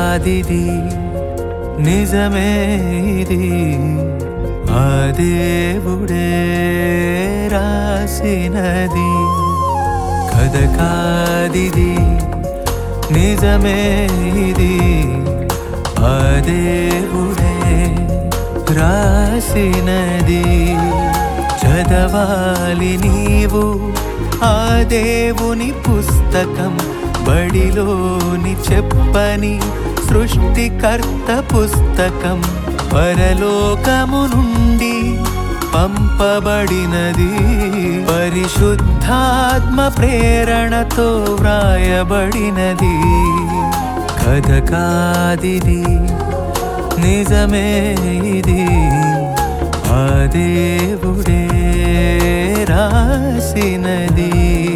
కాదిది నిజమే ఇది ఆ దేవుడే రాసినది కథ కాదిది నిజమే ఇది ఆ దేవుడే రాసినది చదవాలి నీవు ఆ దేవుని పుస్తకం బడిలోని చెప్పని సృష్టికర్త పుస్తకం పరలోకము నుండి పంపబడినది పరిశుద్ధాత్మ ప్రేరణతో వ్రాయబడినది కథ కాదిది నిజమే ఇది ఆ దేవుడే రాసినది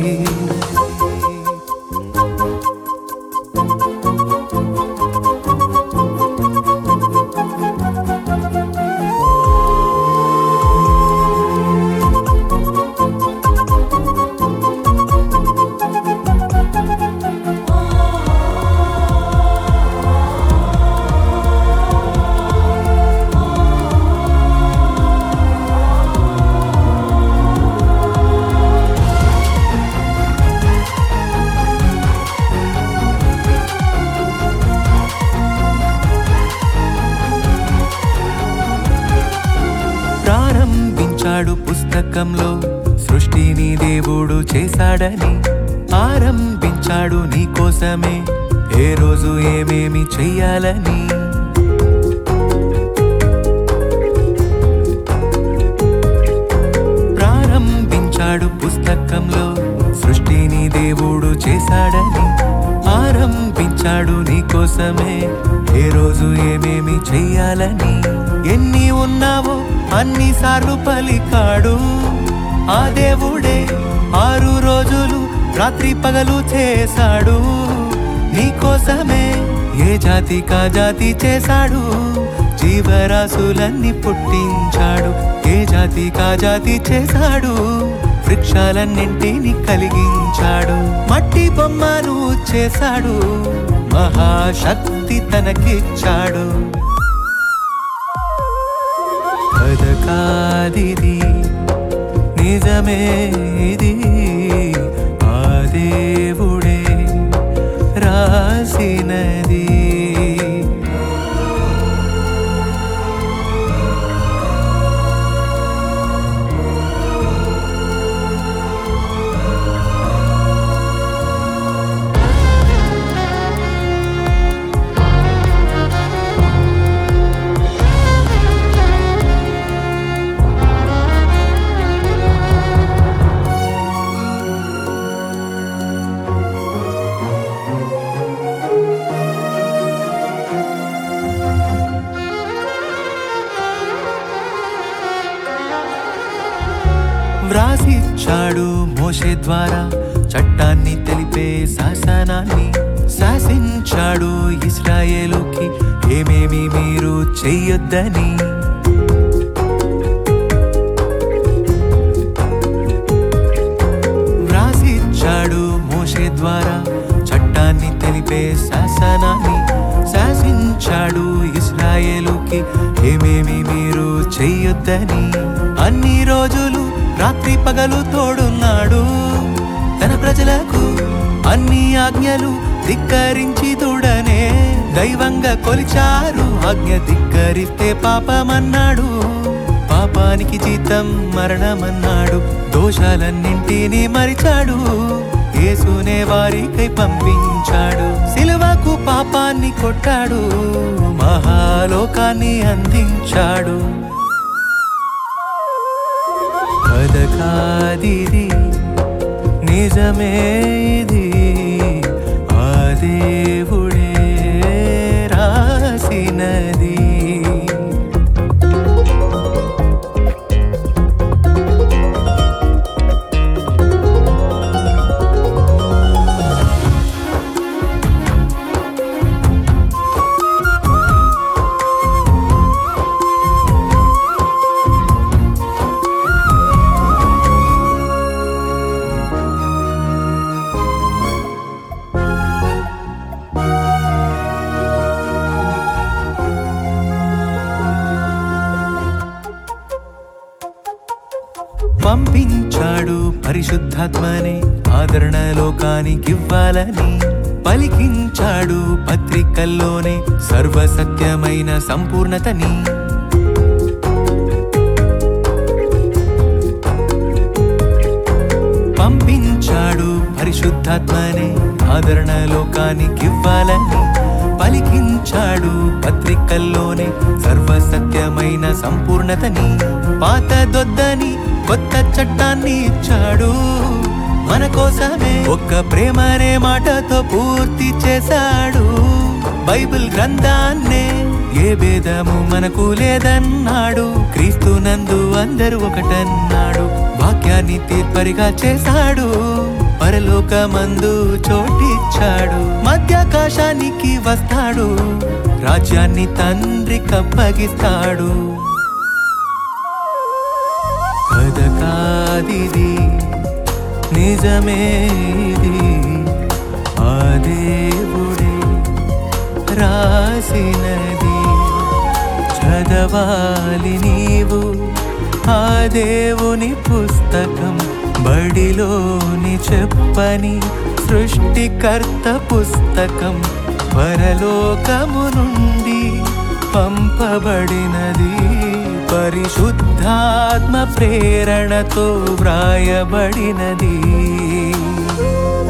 ప్రారంభించాడు పుస్తకంలో సృష్టిని దేవుడు చేశాడని ఆరంభించాడు నీ కోసమే ఏ రోజు ఏమేమి చెయ్యాలని ప్రారంభించాడు పుస్తకంలో సృష్టిని దేవుడు చేశాడని ఆరంభించాడు నీ కోసమే ఏ రోజు ఏమేమి చెయ్యాలని ఎన్ని ఉన్నావో అన్ని సార్లు పలికాడు ఆ దేవుడే ఆరు రోజులు రాత్రి పగలు చేశాడు నీ కోసమే ఏ జాతి కా జాతి చేశాడు జీవరాశులన్నీ పుట్టించాడు ఏ జాతి కా జాతి చేశాడు వృక్షాలన్నింటిని కలిగించాడు మట్టి బొమ్మను చేశాడు మహాశక్తి తనకిచ్చాడు కథ కాదిది నిజమే ఇది ఆ దేవుడే రాసినది వ్రాసిచ్చాడు మోషే ద్వారా చట్టాన్ని తెలిపే శాసనాన్ని శాసించాడు ఇస్రాయేలుకి ఏమేమి మీరు చెయ్యొద్దని వ్రాసిచ్చాడు మోషే ద్వారా చట్టాన్ని తెలిపే శాసనాన్ని శాసించాడు ఇస్రాయేలుకి ఏమేమి మీరు చెయ్యొద్దని అన్ని రోజులు రాత్రి పగలు తోడున్నాడు తన ప్రజలకు అన్ని ఆజ్ఞలు ధిక్కరించి తోడనే దైవంగా కొలిచారు ఆజ్ఞ ధిక్కరిస్తే పాపమన్నాడు పాపానికి జీతం మరణమన్నాడు దోషాలన్నింటినీ మరిచాడు యేసునే వారికై పంపించాడు సిలువకు పాపాన్ని కొట్టాడు మహాలోకాన్ని అందించాడు కథ కాదిది నిజమే ఇది ఆ దేవుడే రాసినది పరిశుద్ధాత్మనే ఆదరణ లోకానికివ్వాలని పలికించాడు పత్రికల్లోనే సర్వసత్యమైన సంపూర్ణతని పంపించాడు పరిశుద్ధాత్మనే ఆదరణ లోకానికివ్వాలని పలికించాడు పత్రికల్లోనే సర్వసత్యమైన సంపూర్ణతని పాత దొద్దని కొత్త చట్టాన్ని ఇచ్చాడు మన కోసమే ఒక్క ప్రేమనే మాటతో పూర్తి చేశాడు బైబిల్ గ్రంథాన్నే ఏ భేదము మనకు లేదన్నాడు క్రీస్తునందు అందరూ ఒకటన్నాడు వాక్యాన్ని తీర్పరిగా చేశాడు పరలోకమందు చోటిచ్చాడు మధ్యాకాశానికి వస్తాడు రాజ్యాన్ని తండ్రి కప్పగిస్తాడు కథ కాదిది నిజమే ఇది ఆ దేవుడే రాసినది చదవాలి నీవు ఆ దేవుని పుస్తకం బడిలోని చెప్పని సృష్టికర్త పుస్తకం పరలోకము నుండి పంపబడినది పరిశుద్ధాత్మ ప్రేరణతో వ్రాయబడినది